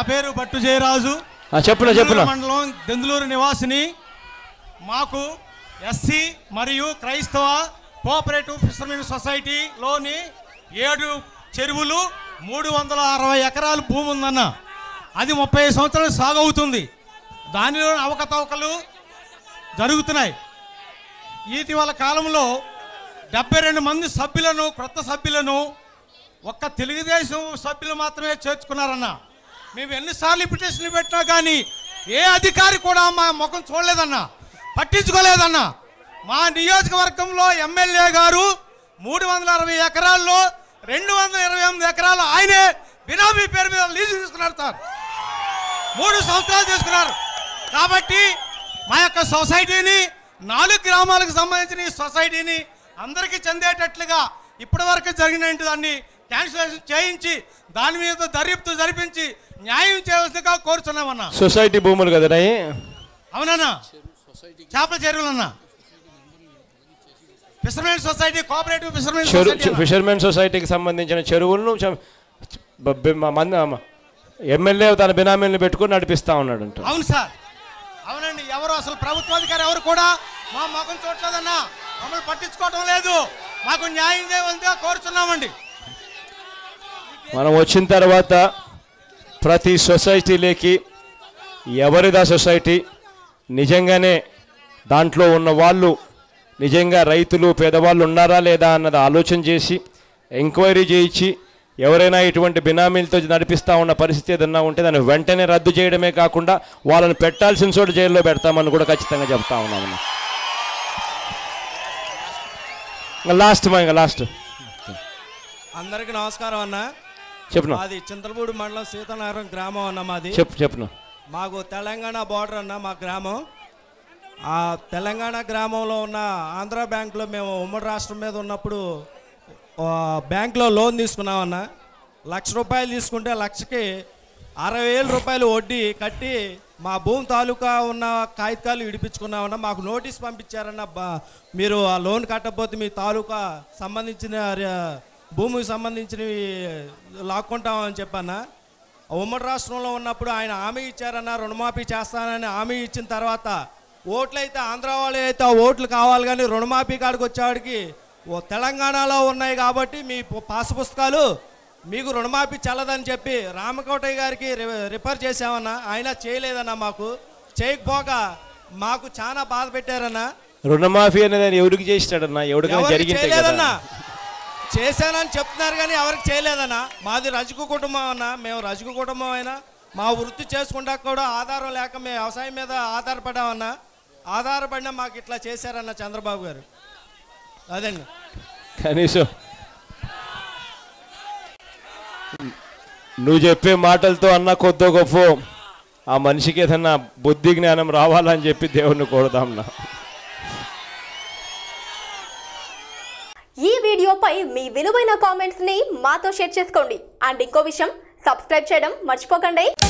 పేరు భట్టు జయరాజు ఆ, చెప్పునా చెప్పునా దెందులూరు మండలం దెందులూరు నివాసిని మాకు ఎస్సీ మరియు క్రైస్తవ కోఆపరేటివ్ ఫిషర్మెన్ సొసైటీలోని ఏడు చెరువులు మూడు వందల అరవై ఎకరాల భూమి ఉందన్న అది ముప్పై సంవత్సరాలు సాగు అవుతుంది దానిలో అవకతవకలు జరుగుతున్నాయి ఇటీవల కాలంలో డెబ్బై రెండు మంది సభ్యులను కొత్త సభ్యులను ఒక్క తెలుగుదేశం సభ్యులు మాత్రమే చేర్చుకున్నారన్న మేము ఎన్నిసార్లు పిటిషన్లు పెట్టినా కానీ ఏ అధికారి కూడా మా ముఖం చూడలేదన్న పట్టించుకోలేదన్న మా నియోజకవర్గంలో ఎమ్మెల్యే గారు మూడు వందల అరవై ఎకరాల్లో రెండు వందల ఇరవై ఎనిమిది ఎకరాలు ఆయనే బినామీ పేరు మీద లీజు తీసుకున్నారు సార్ మూడు సంవత్సరాలు తీసుకున్నారు కాబట్టి మా యొక్క సొసైటీని నాలుగు గ్రామాలకు సంబంధించిన ఈ సొసైటీని అందరికీ చెందేటట్లుగా ఇప్పటి వరకు జరిగిన దాన్ని క్యాన్సిలేషన్ చేయించి దాని మీద దర్యాప్తు జరిపించి న్యాయం చేయవలసిందిగా కోరుతున్నామన్నా సొసైటీ భూములు కదరా ఇవి? అవునన్నా చేపల చెరువులన్నా ఫిషర్మెన్ సొసైటీ కోఆపరేటివ్ ఫిషర్మెన్ చెరు సొసైటీ అన్నా. ఫిషర్మెన్ సొసైటీకి సంబంధించిన చెరువులను చ- బ- బ- మా మంది ఎమ్మెల్యే తన బినామీలను పెట్టుకుని నడిపిస్తా ఉన్నాడు అంట అవును సార్ అవునండి ఎవరు అసలు ప్రభుత్వాధికారి ఎవరు కూడా మా ముఖం చూడలేదన్నా మమ్మల్ని పట్టించుకోవడం లేదు మాకు న్యాయం చేయవలసిందిగా కోరుతున్నామండి మనం వచ్చిన తర్వాత ప్రతి సొసైటీలోకి ఎవరిదా సొసైటీ నిజంగానే దాంట్లో ఉన్న వాళ్ళు నిజంగా రైతులు పేదవాళ్ళు ఉన్నారా లేదా అన్నది ఆలోచన చేసి ఎంక్వైరీ చేయించి ఎవరైనా ఇటువంటి బినామీలతో నడిపిస్తూ ఉన్న పరిస్థితి ఏదన్నా ఉంటే దాన్ని వెంటనే రద్దు చేయడమే కాకుండా వాళ్ళని పెట్టాల్సిన చోట జైల్లో పెడతామని కూడా ఖచ్చితంగా చెప్తా ఉన్నాము ఇంకా లాస్ట్ మా ఇంకా లాస్ట్ అందరికి నమస్కారం అన్న చెప్పును మాది చింతలపూడి మండలం సీతానగరం గ్రామం అన్న మాది చెప్పు చెప్పును మాకు తెలంగాణ బార్డర్ అన్న మా గ్రామం ఆ తెలంగాణ గ్రామంలో ఉన్న ఆంధ్ర బ్యాంకులో మేము ఉమ్మడి రాష్ట్రం మీద ఉన్నప్పుడు ఆ, బ్యాంకులో లోన్ తీసుకున్నామన్న లక్ష రూపాయలు తీసుకుంటే లక్షకి అరవై వేల రూపాయలు వడ్డీ కట్టి మా భూమి తాలూకా ఉన్న కాగితాలు ఇడిపించుకున్నామన్న మాకు నోటీస్ పంపించారన్న బా- మీరు ఆ లోన్ కట్టకపోతే మీ తాలూకా సంబంధించిన ర- భూమికి సంబంధించినవి లాక్కుంటామని చెప్పన్నా ఉమ్మడి రాష్ట్రంలో ఉన్నప్పుడు ఆయన హామీ ఇచ్చారన్న రుణమాఫీ చేస్తానని హామీ ఇచ్చిన తర్వాత ఓట్లు అయితే ఆంధ్ర వాళ్ళు అయితే ఆ ఓట్లు కావాలి కానీ రుణమాఫీ కాడికి వచ్చేవాడికి ఓ తెలంగాణలో ఉన్నాయి కాబట్టి మీ పు- పాస్ పుస్తకాలు మీకు రుణమాఫీ చెల్లదని చెప్పి రామకోటయ్య గారికి రి- రిఫర్ చేసామన్న ఆయన చేయలేదన్న మాకు చేయకపోగా మాకు చాలా బాధ పెట్టారన్న రుణమాఫీ అనేది ఆయన ఎవరికి చేసినాడన్నా ఎవరికైనా ఎవరికి జరిగింటే చేయలేదన్నా కదా చేశానని చెప్తున్నారు కానీ ఎవరికి చేయలేదన్నా మాది రజకు కుటుంబం అన్న మేము రజకు కుటుంబం అయినా మా వృత్తి చేసుకుంటా కూడా ఆధారం లేక మేము వ్యవసాయం మీద ఆధారపడామన్నా ఆధారపడినా మాకు ఇట్లా చేశారన్న చంద్రబాబు గారు అదండి కనీసం నువ్వు చెప్పే మాటలతో అన్న కొద్దో గొప్ప ఆ మనిషికి ఏదన్నా బుద్ధి జ్ఞానం రావాలని చెప్పి దేవుణ్ణి కోరుదాం నా ఈ వీడియోపై మీ విలువైన కామెంట్స్ ని మాతో షేర్ చేసుకోండి అండ్ ఇంకో విషయం సబ్స్క్రైబ్ చేయడం మర్చిపోకండి